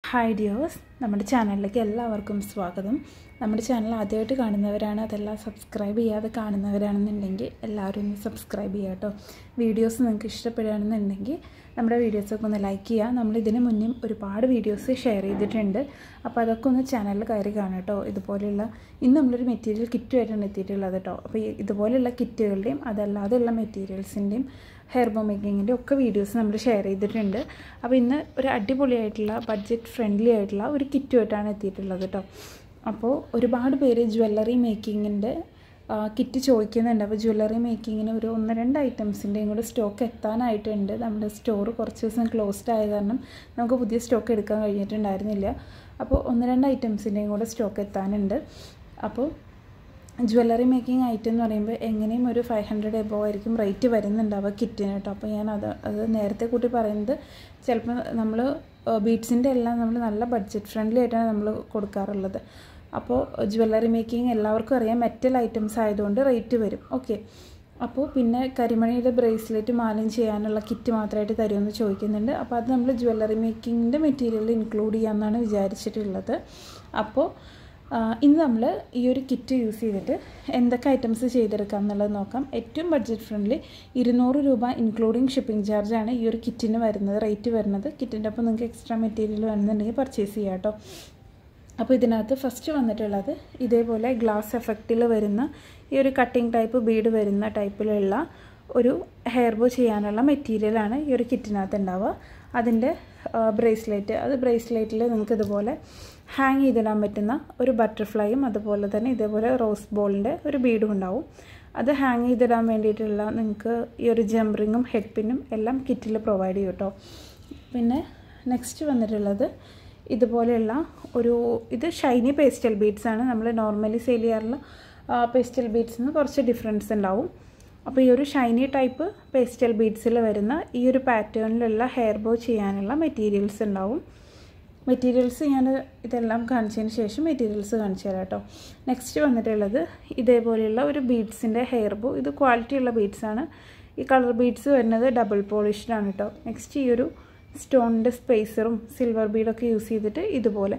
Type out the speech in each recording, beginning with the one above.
hi dears നമ്മുടെ ചാനലിലേക്ക് എല്ലാവർക്കും സ്വാഗതം നമ്മുടെ ചാനൽ ആദ്യമായിട്ട് കാണുന്നവരാണ് അതെല്ലാം സബ്സ്ക്രൈബ് ചെയ്യാതെ കാണുന്നവരാണെന്നുണ്ടെങ്കിൽ എല്ലാവരും ഒന്ന് സബ്സ്ക്രൈബ് ചെയ്യുക കേട്ടോ വീഡിയോസ് നിങ്ങൾക്ക് ഇഷ്ടപ്പെടുകയാണെന്നുണ്ടെങ്കിൽ നമ്മുടെ വീഡിയോസൊക്കെ ഒന്ന് ലൈക്ക് ചെയ്യുക നമ്മൾ ഇതിന് മുന്നേ ഒരുപാട് വീഡിയോസ് ഷെയർ ചെയ്തിട്ടുണ്ട് അപ്പോൾ അതൊക്കെ ഒന്ന് ചാനലിൽ കയറി കാണാം കേട്ടോ ഇതുപോലെയുള്ള ഇന്ന് നമ്മളൊരു മെറ്റീരിയൽ കിറ്റുമായിട്ടാണ് എത്തിയിട്ടുള്ളത് കേട്ടോ അപ്പോൾ ഈ ഇതുപോലെയുള്ള കിറ്റുകളുടെയും അതല്ലാതെയുള്ള മെറ്റീരിയൽസിൻ്റെയും ഹെയർ ബോ മേക്കിങ്ങിൻ്റെ ഒക്കെ വീഡിയോസ് നമ്മൾ ഷെയർ ചെയ്തിട്ടുണ്ട് അപ്പോൾ ഇന്ന് ഒരു അടിപൊളിയായിട്ടുള്ള ബഡ്ജറ്റ് ഫ്രണ്ട്ലി ആയിട്ടുള്ള ഒരു കിറ്റുമായിട്ടാണ് എത്തിയിട്ടുള്ളത് കേട്ടോ അപ്പോൾ ഒരുപാട് പേര് ജ്വല്ലറി മേക്കിങ്ങിൻ്റെ കിറ്റ് ചോദിക്കുന്നുണ്ട് അപ്പോൾ ജ്വല്ലറി മേക്കിങ്ങിന് ഒരു ഒന്ന് രണ്ട് ഐറ്റംസിൻ്റെയും കൂടെ സ്റ്റോക്ക് എത്താനായിട്ടുണ്ട് നമ്മുടെ സ്റ്റോർ കുറച്ച് ദിവസം ക്ലോസ്ഡ് ആയ കാരണം നമുക്ക് പുതിയ സ്റ്റോക്ക് എടുക്കാൻ കഴിഞ്ഞിട്ടുണ്ടായിരുന്നില്ല അപ്പോൾ ഒന്ന് രണ്ട് ഐറ്റംസിൻ്റെയും കൂടെ സ്റ്റോക്ക് എത്താനുണ്ട് അപ്പോൾ ജ്വല്ലറി മേക്കിംഗ് ഐറ്റം എന്ന് പറയുമ്പോൾ എങ്ങനെയും ഒരു ഫൈവ് ഹൺഡ്രഡ് എബോ ആയിരിക്കും റേറ്റ് വരുന്നുണ്ടാവുക കിറ്റിന് കേട്ടോ അപ്പോൾ ഞാൻ അത് അത് നേരത്തെ കൂട്ടി പറയുന്നത് ചിലപ്പോൾ നമ്മൾ ബീഡ്സിൻ്റെ എല്ലാം നമ്മൾ നല്ല ബഡ്ജറ്റ് ഫ്രണ്ട്ലി ആയിട്ടാണ് നമ്മൾ കൊടുക്കാറുള്ളത് അപ്പോൾ ജ്വല്ലറി മേക്കിംഗ് എല്ലാവർക്കും അറിയാം മെറ്റൽ ഐറ്റംസ് ആയതുകൊണ്ട് റേറ്റ് വരും ഓക്കെ അപ്പോൾ പിന്നെ കരിമണിയുടെ ബ്രേസ്ലെറ്റ് മാലയും ചെയ്യാനുള്ള കിറ്റ് മാത്രമായിട്ട് തരുമെന്ന് ചോദിക്കുന്നുണ്ട് അപ്പോൾ അത് നമ്മൾ ജ്വല്ലറി മേക്കിങ്ങിൻ്റെ മെറ്റീരിയൽ ഇൻക്ലൂഡ് ചെയ്യാമെന്നാണ് വിചാരിച്ചിട്ടുള്ളത് അപ്പോൾ ഇന്ന് നമ്മൾ ഈ ഒരു കിറ്റ് യൂസ് ചെയ്തിട്ട് എന്തൊക്കെ ഐറ്റംസ് ചെയ്തെടുക്കാം എന്നുള്ളത് നോക്കാം ഏറ്റവും ബഡ്ജറ്റ് ഫ്രണ്ട്ലി ഇരുന്നൂറ് രൂപ ഇൻക്ലൂഡിങ് ഷിപ്പിംഗ് ചാർജാണ് ഈ ഒരു കിറ്റിന് വരുന്നത് റേറ്റ് വരുന്നത് കിറ്റിൻ്റെ ഒപ്പം നിങ്ങൾക്ക് എക്സ്ട്രാ മെറ്റീരിയൽ വേണമെന്നുണ്ടെങ്കിൽ പർച്ചേസ് ചെയ്യാം കേട്ടോ അപ്പോൾ ഇതിനകത്ത് ഫസ്റ്റ് വന്നിട്ടുള്ളത് ഇതേപോലെ ഗ്ലാസ് എഫക്റ്റിൽ വരുന്ന ഈ ഒരു കട്ടിങ് ടൈപ്പ് ബീഡ് വരുന്ന ടൈപ്പിലുള്ള ഒരു ഹെയർ ബോ ചെയ്യാനുള്ള മെറ്റീരിയലാണ് ഈ ഒരു കിറ്റിനകത്ത് ഉണ്ടാവുക അതിൻ്റെ ബ്രേസ്ലെറ്റ് അത് ബ്രേസ്ലെറ്റിൽ നിങ്ങൾക്ക് ഇതുപോലെ ഹാങ് ചെയ്തിടാൻ പറ്റുന്ന ഒരു ബട്ടർഫ്ലൈയും അതുപോലെ തന്നെ ഇതേപോലെ റോസ് ബോളിൻ്റെ ഒരു ബീഡും ഉണ്ടാവും അത് ഹാങ് ചെയ്തിടാൻ വേണ്ടിയിട്ടുള്ള നിങ്ങൾക്ക് ഈ ഒരു ജംറിങ്ങും ഹെഡ് പിന്നും എല്ലാം കിറ്റിൽ പ്രൊവൈഡ് ചെയ്യും കേട്ടോ പിന്നെ നെക്സ്റ്റ് വന്നിട്ടുള്ളത് ഇതുപോലെയുള്ള ഒരു ഇത് ഷൈനി പേസ്റ്റൽ ബീഡ്സ് ആണ് നമ്മൾ നോർമലി സെയിൽ ചെയ്യാറുള്ള പേസ്റ്റൽ ബീഡ്സിന് കുറച്ച് ഡിഫറൻസ് ഉണ്ടാവും അപ്പോൾ ഈ ഒരു ഷൈനി ടൈപ്പ് പേസ്റ്റൽ ബീഡ്സിൽ വരുന്ന ഈ ഒരു പാറ്റേണിലുള്ള ഹെയർ ബോ ചെയ്യാനുള്ള മെറ്റീരിയൽസ് ഉണ്ടാവും മെറ്റീരിയൽസ് ഞാൻ ഇതെല്ലാം കാണിച്ചതിന് ശേഷം മെറ്റീരിയൽസ് കാണിച്ചു തരാം കേട്ടോ നെക്സ്റ്റ് വന്നിട്ടുള്ളത് ഇതേപോലെയുള്ള ഒരു ബീഡ്സിൻ്റെ ഹെയർ ബോ ഇത് ക്വാളിറ്റി ഉള്ള ബീഡ്സാണ് ഈ കളർ ബീഡ്സ് വരുന്നത് ഡബിൾ പോളിഷ്ഡാണ് കേട്ടോ നെക്സ്റ്റ് ഈ ഒരു സ്റ്റോണിൻ്റെ സ്പേസറും സിൽവർ ബീഡൊക്കെ യൂസ് ചെയ്തിട്ട് ഇതുപോലെ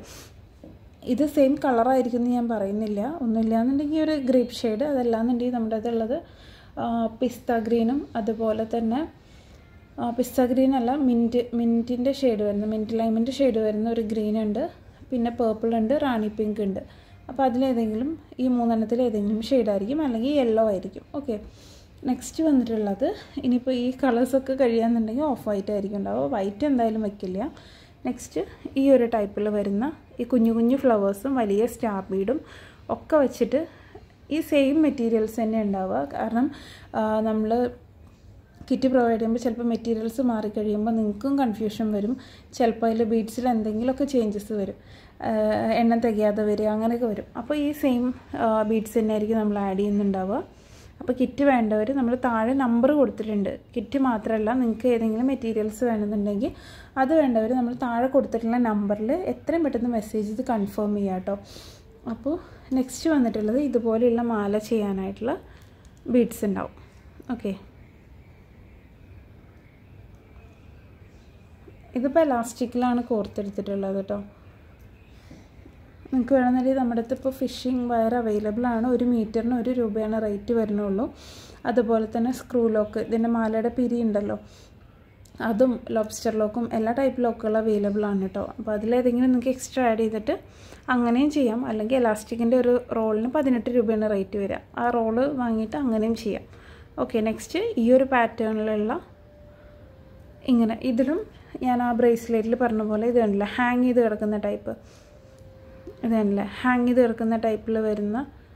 ഇത് സെയിം കളറായിരിക്കും എന്ന് ഞാൻ പറയുന്നില്ല ഒന്നുമില്ല എന്നുണ്ടെങ്കിൽ ഒരു ഗ്രേപ്പ് ഷെയ്ഡ് അതല്ലാന്നുണ്ടെങ്കിൽ നമ്മുടെ അതുള്ളത് പിസ്ത ഗ്രീനും അതുപോലെ തന്നെ പിസ്ത ഗ്രീൻ അല്ല മിൻറ്റ് മിൻറ്റിൻ്റെ ഷെയ്ഡ് വരുന്ന മിൻറ്റ് ലൈമിൻ്റെ ഷെയ്ഡ് വരുന്ന ഒരു ഗ്രീൻ ഉണ്ട് പിന്നെ പേർപ്പിൾ ഉണ്ട് റാണി പിങ്ക് ഉണ്ട് അപ്പോൾ അതിലേതെങ്കിലും ഈ മൂന്നെണ്ണത്തിൽ ഏതെങ്കിലും ഷെയ്ഡായിരിക്കും അല്ലെങ്കിൽ യെല്ലോ ആയിരിക്കും ഓക്കെ നെക്സ്റ്റ് വന്നിട്ടുള്ളത് ഇനിയിപ്പോൾ ഈ കളേഴ്സൊക്കെ കഴിയാന്നുണ്ടെങ്കിൽ ഓഫ് വൈറ്റ് ആയിരിക്കും ഉണ്ടാവുക വൈറ്റ് എന്തായാലും വയ്ക്കില്ല നെക്സ്റ്റ് ഈ ഒരു ടൈപ്പിൽ വരുന്ന ഈ കുഞ്ഞു കുഞ്ഞു ഫ്ലവേഴ്സും വലിയ സ്റ്റാർ ബീഡും ഒക്കെ വെച്ചിട്ട് ഈ സെയിം മെറ്റീരിയൽസ് തന്നെ ഉണ്ടാവുക കാരണം നമ്മൾ കിറ്റ് പ്രൊവൈഡ് ചെയ്യുമ്പോൾ ചിലപ്പോൾ മെറ്റീരിയൽസ് മാറിക്കഴിയുമ്പോൾ നിങ്ങൾക്കും കൺഫ്യൂഷൻ വരും ചിലപ്പോൾ അതിൽ ബീഡ്സിൽ എന്തെങ്കിലുമൊക്കെ ചേഞ്ചസ് വരും എണ്ണം തികയാതെ വരിക അങ്ങനെയൊക്കെ വരും അപ്പോൾ ഈ സെയിം ബീഡ്സ് തന്നെ ആയിരിക്കും നമ്മൾ ആഡ് ചെയ്യുന്നുണ്ടാവുക അപ്പോൾ കിറ്റ് വേണ്ടവർ നമ്മൾ താഴെ നമ്പർ കൊടുത്തിട്ടുണ്ട് കിറ്റ് മാത്രമല്ല നിങ്ങൾക്ക് ഏതെങ്കിലും മെറ്റീരിയൽസ് വേണമെന്നുണ്ടെങ്കിൽ അത് വേണ്ടവർ നമ്മൾ താഴെ കൊടുത്തിട്ടുള്ള നമ്പറിൽ എത്രയും പെട്ടെന്ന് മെസ്സേജ് ഇത് കൺഫേം ചെയ്യുക കേട്ടോ അപ്പോൾ നെക്സ്റ്റ് വന്നിട്ടുള്ളത് ഇതുപോലെയുള്ള മാല ചെയ്യാനായിട്ടുള്ള ബീഡ്സ് ഉണ്ടാവും ഓക്കെ ഇതിപ്പോൾ എലാസ്റ്റിക്കിലാണ് കോർത്തെടുത്തിട്ടുള്ളത് കേട്ടോ നിങ്ങൾക്ക് വേണമെന്നുണ്ടെങ്കിൽ നമ്മുടെ അടുത്ത് ഇപ്പോൾ ഫിഷിംഗ് വയർ അവൈലബിൾ ആണ് ഒരു മീറ്ററിന് ഒരു രൂപയാണ് റേറ്റ് വരുന്നുള്ളൂ അതുപോലെ തന്നെ സ്ക്രൂ ലോക്ക് ഇതിൻ്റെ മാലയുടെ പിരി ഉണ്ടല്ലോ അതും ലോബ്സ്റ്റർ ലോക്കും എല്ലാ ടൈപ്പ് ലോക്കുകൾ അവൈലബിൾ ആണ് കേട്ടോ അപ്പോൾ അതിലേതെങ്കിലും നിങ്ങൾക്ക് എക്സ്ട്രാ ആഡ് ചെയ്തിട്ട് അങ്ങനെയും ചെയ്യാം അല്ലെങ്കിൽ എലാസ്റ്റിക്കിൻ്റെ ഒരു റോളിന് പതിനെട്ട് രൂപയാണ് റേറ്റ് വരിക ആ റോള് വാങ്ങിയിട്ട് അങ്ങനെയും ചെയ്യാം ഓക്കെ നെക്സ്റ്റ് ഈ ഒരു പാറ്റേണിലുള്ള ഇങ്ങനെ ഇതിലും ഞാൻ ആ ബ്രേസ്ലെറ്റിൽ പറഞ്ഞ പോലെ ഇത് കണ്ടില്ല ഹാങ് ചെയ്ത് കിടക്കുന്ന ടൈപ്പ് ഇത് കണ്ടില്ല ഹാങ് ചെയ്ത് കിടക്കുന്ന ടൈപ്പിൽ വരുന്ന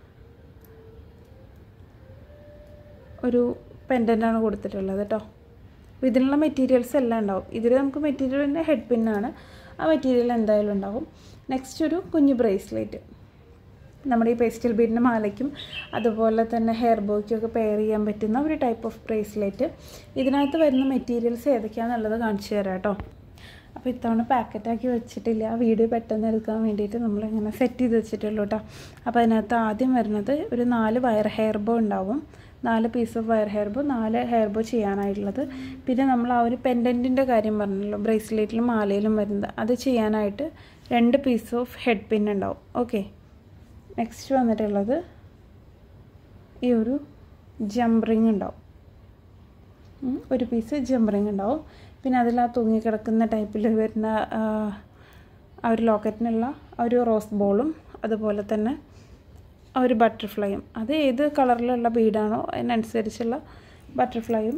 ഒരു പെൻഡൻ്റാണ് കൊടുത്തിട്ടുള്ളത് കേട്ടോ അപ്പോൾ ഇതിനുള്ള മെറ്റീരിയൽസ് എല്ലാം ഉണ്ടാവും ഇതിൽ നമുക്ക് മെറ്റീരിയലിൻ്റെ ഹെഡ് പിന്നാണ് ആ മെറ്റീരിയൽ എന്തായാലും ഉണ്ടാവും നെക്സ്റ്റ് ഒരു കുഞ്ഞു ബ്രേസ്ലെറ്റ് നമ്മുടെ ഈ പേസ്റ്റൽ ബീഡിൻ്റെ മാലയ്ക്കും അതുപോലെ തന്നെ ഹെയർ ബോയ്ക്കും ഒക്കെ പെയർ ചെയ്യാൻ പറ്റുന്ന ഒരു ടൈപ്പ് ഓഫ് ബ്രേസ്ലെറ്റ് ഇതിനകത്ത് വരുന്ന മെറ്റീരിയൽസ് ഏതൊക്കെയാണെന്നുള്ളത് കാണിച്ചു തരാം കേട്ടോ അപ്പോൾ ഇത്തവണ പാക്കറ്റാക്കി വെച്ചിട്ടില്ല വീഡിയോ പെട്ടെന്ന് എടുക്കാൻ വേണ്ടിയിട്ട് നമ്മളിങ്ങനെ സെറ്റ് ചെയ്ത് വെച്ചിട്ടുള്ളൂ കേട്ടോ അപ്പോൾ അതിനകത്ത് ആദ്യം വരുന്നത് ഒരു നാല് വയർ ഹെയർ ബോ ഉണ്ടാവും നാല് piece of wire hair bow നാല് ഹെയർ ബോ ചെയ്യാനായിട്ടുള്ളത് പിന്നെ നമ്മൾ ആ ഒരു പെൻഡൻറ്റിൻ്റെ കാര്യം പറഞ്ഞല്ലോ ബ്രേസ്ലെറ്റിലും മാലയിലും വരുന്നത് അത് ചെയ്യാനായിട്ട് രണ്ട് പീസ് ഓഫ് ഹെഡ് പിൻ ഉണ്ടാവും ഓക്കെ നെക്സ്റ്റ് വന്നിട്ടുള്ളത് ഈ ഒരു ജംറിങ് ഉണ്ടാവും ഒരു പീസ് ജംറിങ് ഉണ്ടാവും പിന്നെ അതിൽ ആ തൂങ്ങിക്കിടക്കുന്ന ടൈപ്പിൽ വരുന്ന ആ ഒരു ലോക്കറ്റിനുള്ള ആ ഒരു റോസ് ബോളും അതുപോലെ തന്നെ ആ ഒരു ബട്ടർഫ്ലൈയും അത് ഏത് കളറിലുള്ള ബീഡാണോ അതിനനുസരിച്ചുള്ള ബട്ടർഫ്ലൈയും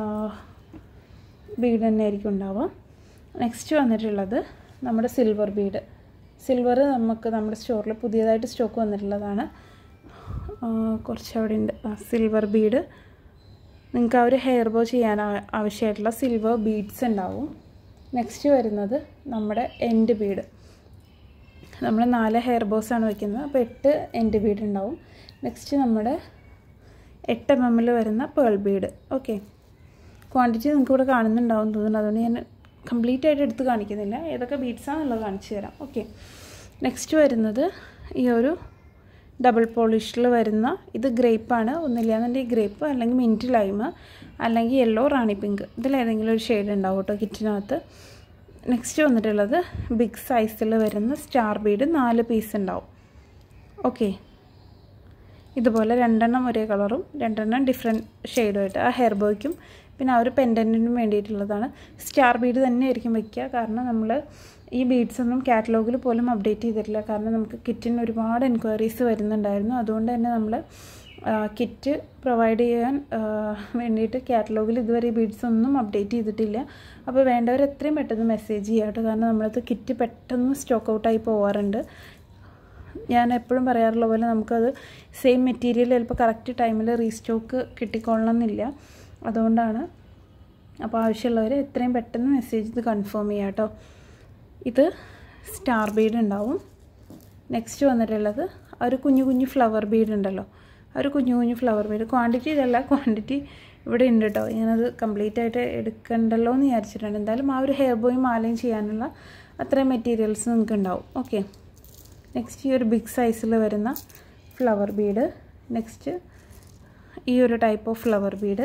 ബീഡ് തന്നെ ആയിരിക്കും ഉണ്ടാവുക നെക്സ്റ്റ് വന്നിട്ടുള്ളത് നമ്മുടെ സിൽവർ ബീഡ് സിൽവർ നമുക്ക് നമ്മുടെ സ്റ്റോറിൽ പുതിയതായിട്ട് സ്റ്റോക്ക് വന്നിട്ടുള്ളതാണ് കുറച്ച് അവിടെ ഉണ്ട് സിൽവർ ബീഡ് നിങ്ങൾക്ക് ആ ഒരു ഹെയർ ബോ ചെയ്യാൻ ആവശ്യമായിട്ടുള്ള സിൽവർ ബീഡ്സ് ഉണ്ടാവും നെക്സ്റ്റ് വരുന്നത് നമ്മുടെ എൻഡ് ബീഡ് നമ്മൾ നാല് ഹെയർ ബോസ് ആണ് വയ്ക്കുന്നത് അപ്പോൾ എട്ട് എൻഡ് ബീഡ് ഉണ്ടാവും നെക്സ്റ്റ് നമ്മുടെ എട്ട് എം എമ്മിൽ വരുന്ന പേൾ ബീഡ് ഓക്കെ ക്വാണ്ടിറ്റി നിങ്ങൾക്ക് ഇവിടെ കാണുന്നുണ്ടാവും തോന്നുന്നു അതുകൊണ്ട് ഞാൻ കംപ്ലീറ്റ് ആയിട്ട് എടുത്ത് കാണിക്കുന്നില്ല ഏതൊക്കെ ബീഡ്സാണെന്നുള്ളത് കാണിച്ചു തരാം ഓക്കെ നെക്സ്റ്റ് വരുന്നത് ഈ ഒരു ഡബിൾ പോളിഷിൽ വരുന്ന ഇത് ഗ്രേപ്പാണ് ഒന്നില്ലാന്നുണ്ടെങ്കിൽ ഗ്രേപ്പ് അല്ലെങ്കിൽ മിൻറ്റ് ലൈമ് അല്ലെങ്കിൽ യെല്ലോ റാണി പിങ്ക് ഇതിലേതെങ്കിലും ഒരു ഷെയ്ഡ് ഉണ്ടാവും കേട്ടോ കിറ്റിനകത്ത് നെക്സ്റ്റ് വന്നിട്ടുള്ളത് ബിഗ് സൈസിൽ വരുന്ന സ്റ്റാർ ബീഡ് നാല് പീസ് ഉണ്ടാവും ഓക്കെ ഇതുപോലെ രണ്ടെണ്ണം ഒരേ കളറും രണ്ടെണ്ണം ഡിഫറെൻറ്റ് ഷെയ്ഡുമായിട്ട് ആ ഹെയർ ബോയ്ക്കും പിന്നെ ആ ഒരു പെൻഡൻറ്റിനും വേണ്ടിയിട്ടുള്ളതാണ് സ്റ്റാർ ബീഡ് തന്നെ ആയിരിക്കും വയ്ക്കുക കാരണം നമ്മൾ ഈ ബീഡ്സ് ഒന്നും കാറ്റലോഗിൽ പോലും അപ്ഡേറ്റ് ചെയ്തിട്ടില്ല കാരണം നമുക്ക് കിറ്റിന് ഒരുപാട് എൻക്വയറീസ് വരുന്നുണ്ടായിരുന്നു അതുകൊണ്ട് തന്നെ നമ്മൾ കിറ്റ് പ്രൊവൈഡ് ചെയ്യാൻ വേണ്ടിയിട്ട് കാറ്റലോഗിൽ ഇതുവരെ ഈ ബീഡ്സ് ഒന്നും അപ്ഡേറ്റ് ചെയ്തിട്ടില്ല അപ്പോൾ വേണ്ടവർ എത്രയും പെട്ടെന്ന് മെസ്സേജ് ചെയ്യാം കേട്ടോ കാരണം നമ്മളത് കിറ്റ് പെട്ടെന്ന് സ്റ്റോക്ക് ഔട്ടായി പോകാറുണ്ട് ഞാൻ എപ്പോഴും പറയാറുള്ള പോലെ നമുക്കത് സെയിം മെറ്റീരിയൽ ചിലപ്പോൾ കറക്റ്റ് ടൈമിൽ റീസ്റ്റോക്ക് കിട്ടിക്കൊള്ളണമെന്നില്ല അതുകൊണ്ടാണ് അപ്പോൾ ആവശ്യമുള്ളവർ എത്രയും പെട്ടെന്ന് മെസ്സേജ് ഇത് കൺഫേം ചെയ്യാം കേട്ടോ ഇത് സ്റ്റാർ ബീഡ് ഉണ്ടാവും നെക്സ്റ്റ് വന്നിട്ടുള്ളത് ഒരു കുഞ്ഞു കുഞ്ഞു ഫ്ലവർ ബീഡ് ഉണ്ടല്ലോ ഒരു കുഞ്ഞു കുഞ്ഞു ഫ്ലവർ ബീഡ് ക്വാണ്ടിറ്റി ഇതല്ല ക്വാണ്ടിറ്റി ഇവിടെ ഉണ്ട് കേട്ടോ ഞാനത് കംപ്ലീറ്റ് ആയിട്ട് എടുക്കണ്ടല്ലോ എന്ന് വിചാരിച്ചിട്ടുണ്ട് എന്തായാലും ആ ഒരു ഹെയർ ബോയും മാലയും ചെയ്യാനുള്ള അത്രയും മെറ്റീരിയൽസ് നിങ്ങൾക്ക് ഉണ്ടാവും ഓക്കെ നെക്സ്റ്റ് ഈ ഒരു ബിഗ് സൈസിൽ വരുന്ന ഫ്ലവർ ബീഡ് നെക്സ്റ്റ് ഈ ഒരു ടൈപ്പ് ഓഫ് ഫ്ലവർ ബീഡ്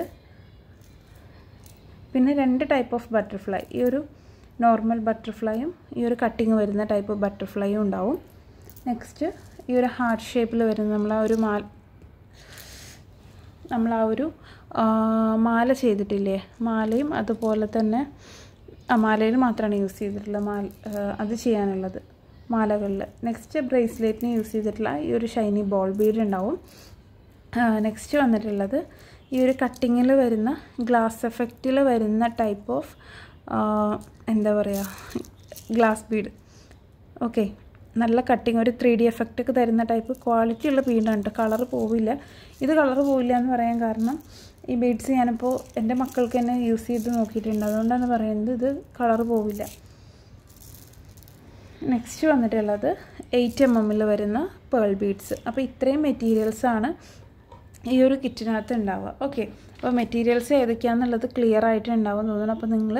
പിന്നെ രണ്ട് ടൈപ്പ് ഓഫ് ബട്ടർഫ്ലൈ ഈ ഒരു നോർമൽ ബട്ടർഫ്ലൈയും ഈ ഒരു കട്ടിങ് വരുന്ന ടൈപ്പ് ബട്ടർഫ്ലൈയും ഉണ്ടാവും നെക്സ്റ്റ് ഈ ഒരു ഹാർട്ട് ഷേപ്പിൽ വരുന്ന നമ്മൾ ആ ഒരു മാല നമ്മൾ ആ ഒരു മാല ചെയ്തിട്ടില്ലേ മാലയും അതുപോലെ തന്നെ ആ മാലയിൽ മാത്രമാണ് യൂസ് ചെയ്തിട്ടുള്ളത് മാല അത് ചെയ്യാനുള്ളത് മാലകളിൽ നെക്സ്റ്റ് ബ്രേസ്ലെറ്റിന് യൂസ് ചെയ്തിട്ടുള്ള ഈ ഒരു ഷൈനി ബോൾ ബീഡ് ഉണ്ടാവും നെക്സ്റ്റ് വന്നിട്ടുള്ളത് ഈ ഒരു കട്ടിങ്ങിൽ വരുന്ന ഗ്ലാസ് എഫക്റ്റിൽ വരുന്ന ടൈപ്പ് ഓഫ് എന്താ പറയുക ഗ്ലാസ് ബീഡ് ഓക്കെ നല്ല കട്ടിങ് ഒരു ത്രീ ഡി എഫക്റ്റ് ഒക്കെ തരുന്ന ടൈപ്പ് ക്വാളിറ്റി ഉള്ള ബീഡാണ് കേട്ടോ കളർ പോവില്ല ഇത് കളർ പോവില്ല എന്ന് പറയാൻ കാരണം ഈ ബീഡ്സ് ഞാനിപ്പോൾ എൻ്റെ മക്കൾക്ക് തന്നെ യൂസ് ചെയ്ത് നോക്കിയിട്ടുണ്ട് അതുകൊണ്ടാണ് പറയുന്നത് ഇത് കളർ പോവില്ല നെക്സ്റ്റ് വന്നിട്ടുള്ളത് എയ്റ്റ് എം എമ്മിൽ വരുന്ന പേൾ ബീഡ്സ് അപ്പോൾ ഇത്രയും മെറ്റീരിയൽസാണ് ഈ ഒരു കിറ്റിനകത്ത് ഉണ്ടാവുക ഓക്കെ അപ്പോൾ മെറ്റീരിയൽസ് ഏതൊക്കെയാണെന്നുള്ളത് ക്ലിയർ ആയിട്ട് ഉണ്ടാവും തോന്നുന്നു അപ്പോൾ നിങ്ങൾ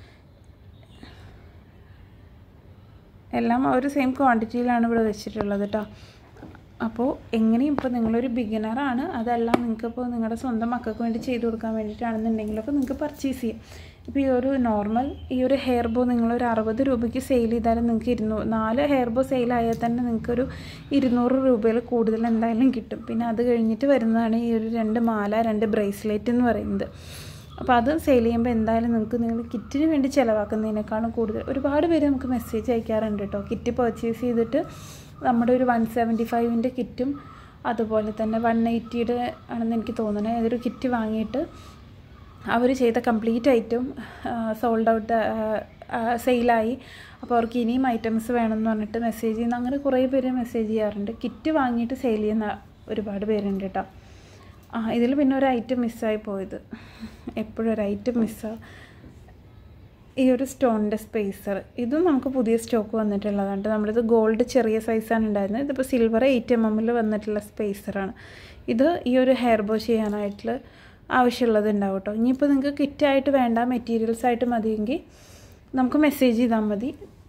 എല്ലാം ആ ഒരു സെയിം ക്വാണ്ടിറ്റിയിലാണ് ഇവിടെ വെച്ചിട്ടുള്ളത് കേട്ടോ അപ്പോൾ എങ്ങനെയും ഇപ്പോൾ നിങ്ങളൊരു ബിഗിനറാണ് അതെല്ലാം നിങ്ങൾക്കിപ്പോൾ നിങ്ങളുടെ സ്വന്തം മക്കൾക്ക് വേണ്ടി ചെയ്ത് കൊടുക്കാൻ വേണ്ടിയിട്ടാണെന്നുണ്ടെങ്കിലൊക്കെ നിങ്ങൾക്ക് പർച്ചേസ് ചെയ്യാം ഇപ്പോൾ ഈ ഒരു നോർമൽ ഈ ഒരു ഹെയർ ബോ നിങ്ങളൊരു അറുപത് രൂപയ്ക്ക് സെയിൽ ചെയ്താലും നിങ്ങൾക്ക് ഇരുന്നൂറ് നാല് ഹെയർ ബോ സെയിലായാൽ തന്നെ നിങ്ങൾക്കൊരു ഇരുന്നൂറ് രൂപയിൽ കൂടുതൽ എന്തായാലും കിട്ടും പിന്നെ അത് കഴിഞ്ഞിട്ട് വരുന്നതാണ് ഈ ഒരു രണ്ട് മാല രണ്ട് ബ്രേസ്ലെറ്റ് എന്ന് പറയുന്നത് അപ്പോൾ അത് സെയിൽ ചെയ്യുമ്പോൾ എന്തായാലും നിങ്ങൾക്ക് നിങ്ങൾ കിറ്റിന് വേണ്ടി ചിലവാക്കുന്നതിനേക്കാളും കൂടുതൽ ഒരുപാട് പേര് നമുക്ക് മെസ്സേജ് അയക്കാറുണ്ട് കേട്ടോ കിറ്റ് പർച്ചേസ് ചെയ്തിട്ട് നമ്മുടെ ഒരു വൺ സെവൻറ്റി ഫൈവിൻ്റെ കിറ്റും അതുപോലെ തന്നെ വൺ എയ്റ്റിയുടെ ആണെന്ന് എനിക്ക് തോന്നുന്നത് ഏതൊരു കിറ്റ് വാങ്ങിയിട്ട് അവർ ചെയ്ത കംപ്ലീറ്റ് ഐറ്റം സോൾഡ് ഔട്ട് സെയിലായി അപ്പോൾ അവർക്ക് ഇനിയും ഐറ്റംസ് വേണമെന്ന് പറഞ്ഞിട്ട് മെസ്സേജ് ചെയ്യുന്ന അങ്ങനെ കുറേ പേര് മെസ്സേജ് ചെയ്യാറുണ്ട് കിറ്റ് വാങ്ങിയിട്ട് സെയിൽ ചെയ്യുന്ന ഒരുപാട് പേരുണ്ട് കേട്ടോ ആ ഇതിൽ പിന്നെ ഒരു ഐറ്റം മിസ്സായി പോയത് എപ്പോഴും ഒരു ഐറ്റം മിസ്സാ ഈ ഒരു സ്റ്റോണിൻ്റെ സ്പേസർ ഇതും നമുക്ക് പുതിയ സ്റ്റോക്ക് വന്നിട്ടുള്ളതാണ് നമ്മളിത് ഗോൾഡ് ചെറിയ സൈസാണ് ഉണ്ടായിരുന്നത് ഇതിപ്പോൾ സിൽവർ എയ്റ്റ് എം എമ്മിൽ വന്നിട്ടുള്ള സ്പേസറാണ് ഇത് ഈ ഒരു ഹെയർ ബോ ചെയ്യാനായിട്ടുള്ള ആവശ്യമുള്ളത് ഉണ്ടാവും കേട്ടോ ഇനിയിപ്പോൾ നിങ്ങൾക്ക് കിറ്റായിട്ട് വേണ്ട മെറ്റീരിയൽസ് ആയിട്ട് മതിയെങ്കിൽ നമുക്ക് മെസ്സേജ് ചെയ്താൽ മതി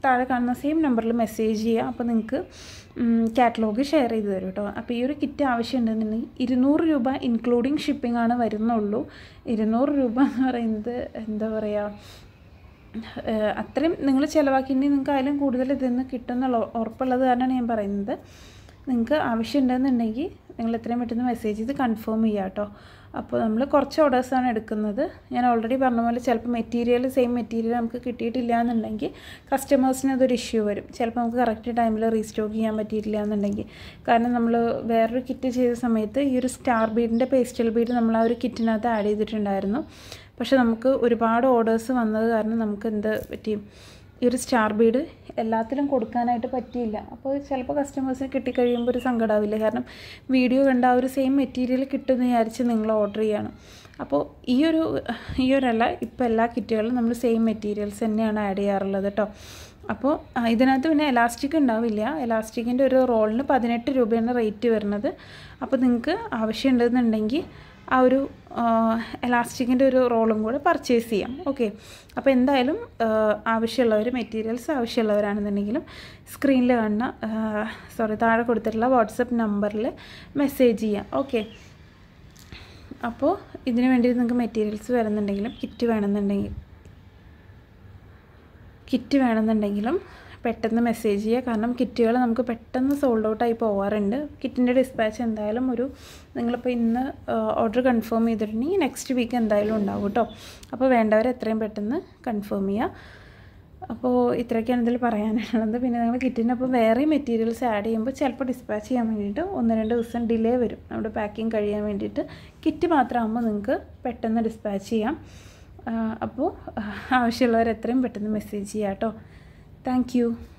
താഴെ കാണുന്ന സെയിം നമ്പറിൽ മെസ്സേജ് ചെയ്യുക അപ്പോൾ നിങ്ങൾക്ക് കാറ്റലോഗ് ഷെയർ ചെയ്ത് തരും കേട്ടോ അപ്പോൾ ഈ ഒരു കിറ്റ് ആവശ്യമുണ്ടെന്നുണ്ടെങ്കിൽ ഇരുന്നൂറ് രൂപ ഇൻക്ലൂഡിങ് ഷിപ്പിംഗ് ആണ് വരുന്നുള്ളൂ ഇരുന്നൂറ് രൂപ എന്ന് പറയുന്നത് എന്താ പറയുക ഏഹ് അത്രയും നിങ്ങൾ ചിലവാക്കിയിട്ടുണ്ടെങ്കിൽ നിങ്ങൾക്ക് അതിലും കൂടുതൽ ഇതിൽ നിന്ന് കിട്ടുമെന്നുള്ള ഉറപ്പുള്ളത് കാരണമാണ് ഞാൻ പറയുന്നത് നിങ്ങൾക്ക് ആവശ്യമുണ്ടെന്നുണ്ടെങ്കിൽ നിങ്ങൾ എത്രയും പെട്ടെന്ന് മെസ്സേജ് ചെയ്ത് കൺഫേം ചെയ്യുക കേട്ടോ അപ്പോൾ നമ്മൾ കുറച്ച് ഓർഡേഴ്സാണ് എടുക്കുന്നത് ഞാൻ ഓൾറെഡി പറഞ്ഞ പോലെ ചിലപ്പോൾ മെറ്റീരിയൽ സെയിം മെറ്റീരിയൽ നമുക്ക് കിട്ടിയിട്ടില്ല എന്നുണ്ടെങ്കിൽ കസ്റ്റമേഴ്സിന് അതൊരു ഇഷ്യൂ വരും ചിലപ്പോൾ നമുക്ക് കറക്റ്റ് ടൈമിൽ റീസ്റ്റോക്ക് ചെയ്യാൻ പറ്റിയിട്ടില്ല എന്നുണ്ടെങ്കിൽ കാരണം നമ്മൾ വേറൊരു കിറ്റ് ചെയ്ത സമയത്ത് ഈ ഒരു സ്റ്റാർ ബീഡിൻ്റെ പേസ്റ്റൽ ബീഡ് നമ്മൾ ആ ഒരു കിറ്റിനകത്ത് ആഡ് ചെയ്തിട്ടുണ്ടായിരുന്നു പക്ഷെ നമുക്ക് ഒരുപാട് ഓർഡേഴ്സ് വന്നത് കാരണം നമുക്ക് എന്ത് പറ്റി ഈ ഒരു സ്റ്റാർ ബീഡ് എല്ലാത്തിലും കൊടുക്കാനായിട്ട് പറ്റിയില്ല അപ്പോൾ ചിലപ്പോൾ കസ്റ്റമേഴ്സിന് കിട്ടിക്കഴിയുമ്പോൾ ഒരു സങ്കടമാവില്ല കാരണം വീഡിയോ കണ്ട ആ ഒരു സെയിം മെറ്റീരിയൽ കിട്ടുമെന്ന് വിചാരിച്ച് നിങ്ങൾ ഓർഡർ ചെയ്യാണ് അപ്പോൾ ഈ ഒരു ഈ ഒരല്ല ഇപ്പോൾ എല്ലാ കിറ്റുകളിലും നമ്മൾ സെയിം മെറ്റീരിയൽസ് തന്നെയാണ് ആഡ് ചെയ്യാറുള്ളത് കേട്ടോ അപ്പോൾ ആ, ഇതിനകത്ത് പിന്നെ എലാസ്റ്റിക് ഉണ്ടാവില്ല എലാസ്റ്റിക്കിൻ്റെ ഒരു റോളിന് പതിനെട്ട് രൂപയാണ് റേറ്റ് വരുന്നത് അപ്പോൾ നിങ്ങൾക്ക് ആവശ്യമുണ്ടെന്നുണ്ടെങ്കിൽ ആ ഒരു എലാസ്റ്റിക്കിൻ്റെ ഒരു റോളും കൂടെ പർച്ചേസ് ചെയ്യാം ഓക്കെ അപ്പോൾ എന്തായാലും ആ, ആവശ്യമുള്ളവർ മെറ്റീരിയൽസ് ആവശ്യമുള്ളവരാണെന്നുണ്ടെങ്കിലും സ്ക്രീനിൽ കാണുന്ന സോറി താഴെ കൊടുത്തിട്ടുള്ള വാട്സപ്പ് നമ്പറിൽ മെസ്സേജ് ചെയ്യാം ഓക്കെ അപ്പോൾ ഇതിന് വേണ്ടി നിങ്ങൾക്ക് മെറ്റീരിയൽസ് വരുന്നുണ്ടെങ്കിലും കിറ്റ് വേണമെന്നുണ്ടെങ്കിൽ കിറ്റ് വേണമെന്നുണ്ടെങ്കിലും പെട്ടെന്ന് മെസ്സേജ് ചെയ്യുക കാരണം കിറ്റുകൾ നമുക്ക് പെട്ടെന്ന് സോൾഡ് ഔട്ടായി പോകാറുണ്ട് കിറ്റിൻ്റെ ഡിസ്പാച്ച് എന്തായാലും ഒരു നിങ്ങളിപ്പോൾ ഇന്ന് ഓർഡർ കൺഫേം ചെയ്തിട്ടുണ്ടെങ്കിൽ നെക്സ്റ്റ് വീക്ക് എന്തായാലും ഉണ്ടാവും കേട്ടോ അപ്പോൾ വേണ്ടവർ എത്രയും പെട്ടെന്ന് കൺഫേം ചെയ്യുക അപ്പോൾ ഇത്രയൊക്കെയാണ് ഇതിൽ പറയാനുള്ളത് പിന്നെ നിങ്ങൾ കിറ്റിനൊപ്പം വേറെ മെറ്റീരിയൽസ് ആഡ് ചെയ്യുമ്പോൾ ചിലപ്പോൾ ഡിസ്പാച്ച് ചെയ്യാൻ വേണ്ടിയിട്ട് ഒന്ന് രണ്ട് ദിവസം ഡിലേ വരും നമ്മുടെ പാക്കിംഗ് കഴിയാൻ വേണ്ടിയിട്ട് കിറ്റ് മാത്രമാകുമ്പോൾ നിങ്ങൾക്ക് പെട്ടെന്ന് ഡിസ്പാച്ച് ചെയ്യാം ആ, അപ്പോൾ ആവശ്യമുള്ളവർ എത്രയും പെട്ടെന്ന് മെസ്സേജ് ചെയ്യാം കേട്ടോ താങ്ക് യു